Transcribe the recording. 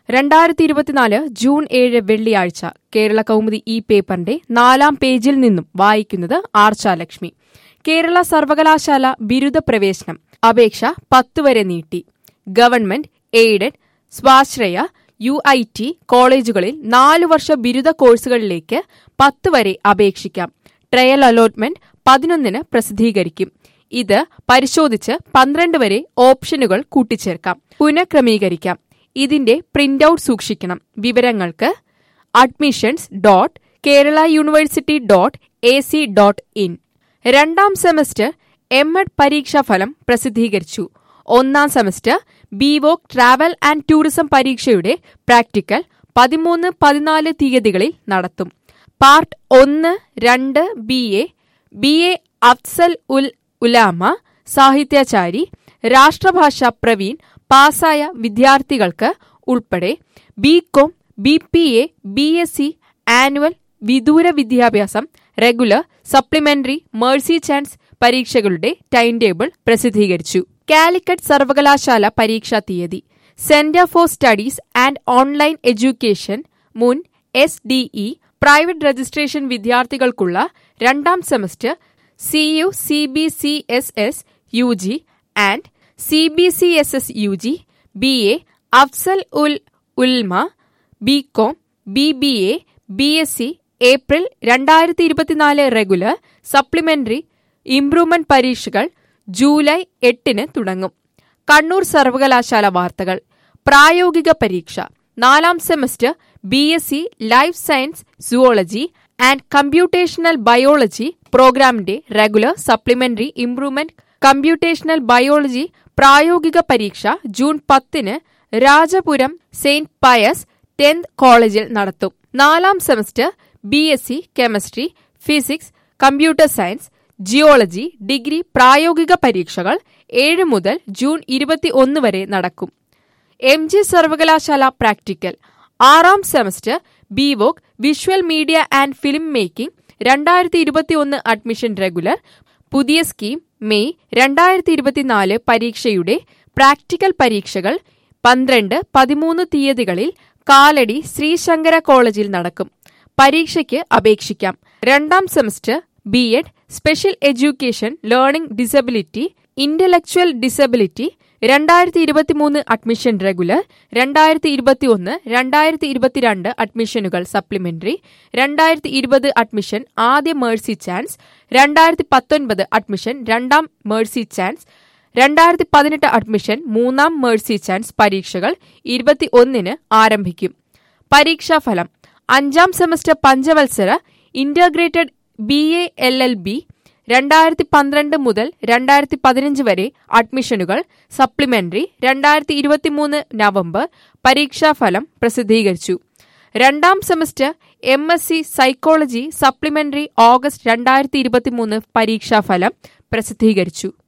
രണ്ടായിരത്തി ഇരുപത്തിനാല് ജൂൺ ഏഴ് വെള്ളിയാഴ്ച കേരള കൗമുദി ഈ പേപ്പറിന്റെ നാലാം പേജിൽ നിന്നും വായിക്കുന്നത് ആർച്ചാലക്ഷ്മി കേരള സർവകലാശാല ബിരുദ പ്രവേശനം അപേക്ഷ പത്ത് വരെ നീട്ടി ഗവൺമെന്റ് എയ്ഡഡ് സ്വാശ്രയ യു ഐ ടി കോളേജുകളിൽ നാലു വർഷ ബിരുദ കോഴ്സുകളിലേക്ക് പത്ത് വരെ അപേക്ഷിക്കാം ട്രയൽ അലോട്ട്മെന്റ് പതിനൊന്നിന് പ്രസിദ്ധീകരിക്കും ഇത് പരിശോധിച്ച് പന്ത്രണ്ട് വരെ ഓപ്ഷനുകൾ കൂട്ടിച്ചേർക്കാം പുനഃക്രമീകരിക്കാം ഇതിന്റെ പ്രിന്റ് ഔട്ട് സൂക്ഷിക്കണം വിവരങ്ങൾക്ക് admissions dot Kerala university dot A C dot in രണ്ടാം സെമസ്റ്റർ എം എഡ് പരീക്ഷാഫലം പ്രസിദ്ധീകരിച്ചു ഒന്നാം semester BVoc travel and tourism പരീക്ഷയുടെ പ്രാക്ടിക്കൽ പതിമൂന്ന് പതിനാല് തീയതികളിൽ നടത്തും പാർട്ട് ഒന്ന് രണ്ട് B A B A Afzal ul Ulama Sahithyacharya Rashtrabhasha Praveen പാസായ വിദ്യാർത്ഥികൾക്ക് ഉൾപ്പെടെ B Com B P A B S C annual വിദൂര വിദ്യാഭ്യാസം റെഗുലർ സപ്ലിമെന്ററി മേഴ്സി ചാൻസ് പരീക്ഷകളുടെ ടൈം ടേബിൾ പ്രസിദ്ധീകരിച്ചു കാലിക്കറ്റ് സർവകലാശാല പരീക്ഷാ തീയതി centre for studies and online education മുൻ S D E private registration വിദ്യാർത്ഥികൾക്കുള്ള രണ്ടാം semester C U C B C S S U G and C B C S S U G B A Afzal ul Ulama B Com B B A B S C April രണ്ടായിരത്തി ഇരുപത്തിനാല് regular supplementary improvement പരീക്ഷകൾ July എട്ടിന് തുടങ്ങും കണ്ണൂർ സർവകലാശാല വാർത്തകൾ പ്രായോഗിക പരീക്ഷ നാലാം semester B S C life science zoology and computational biology പ്രോഗ്രാമിന്റെ regular supplementary improvement computational biology പ്രായോഗിക പരീക്ഷ ജൂൺ പത്തിന് രാജപുരം സെയിന്റ് പയസ് ടെൻത് കോളേജിൽ നടത്തും നാലാം semester B S C chemistry physics computer science geology degree പ്രായോഗിക പരീക്ഷകൾ ഏഴ് മുതൽ ജൂൺ ഇരുപത്തി ഒന്ന് വരെ നടക്കും എം ജി സർവകലാശാല പ്രാക്ടിക്കൽ ആറാം semester BVoc visual media and film making രണ്ടായിരത്തി ഇരുപത്തിയൊന്ന് അഡ്മിഷൻ റെഗുലർ പുതിയ സ്കീം മെയ് രണ്ടായിരത്തി ഇരുപത്തിനാല് പരീക്ഷയുടെ പ്രാക്ടിക്കൽ പരീക്ഷകൾ പന്ത്രണ്ട് പതിമൂന്ന് തീയതികളിൽ കാലടി ശ്രീശങ്കര കോളേജിൽ നടക്കും പരീക്ഷയ്ക്ക് അപേക്ഷിക്കാം രണ്ടാം semester B Ed special education learning disability intellectual disability രണ്ടായിരത്തി ഇരുപത്തിമൂന്ന് അഡ്മിഷൻ റെഗുലർ രണ്ടായിരത്തി ഇരുപത്തിയൊന്ന് രണ്ടായിരത്തി ഇരുപത്തിരണ്ട് അഡ്മിഷനുകൾ സപ്ലിമെന്ററി രണ്ടായിരത്തി ഇരുപത് അഡ്മിഷൻ ആദ്യ മേഴ്സി ചാൻസ് രണ്ടായിരത്തി പത്തൊൻപത് അഡ്മിഷൻ രണ്ടാം മേഴ്സി ചാൻസ് രണ്ടായിരത്തി പതിനെട്ട് അഡ്മിഷൻ മൂന്നാം മേഴ്സി ചാൻസ് പരീക്ഷകൾ ഇരുപത്തി ഒന്നിന് ആരംഭിക്കും പരീക്ഷാഫലം അഞ്ചാം സെമസ്റ്റർ പഞ്ചവത്സര integrated B A L L B രണ്ടായിരത്തി പന്ത്രണ്ട് മുതൽ രണ്ടായിരത്തി പതിനഞ്ച് വരെ അഡ്മിഷനുകൾ സപ്ലിമെന്ററി രണ്ടായിരത്തി ഇരുപത്തിമൂന്ന് നവംബർ പരീക്ഷാഫലം പ്രസിദ്ധീകരിച്ചു രണ്ടാം semester M S C psychology supplementary August രണ്ടായിരത്തി ഇരുപത്തിമൂന്ന് പരീക്ഷാഫലം പ്രസിദ്ധീകരിച്ചു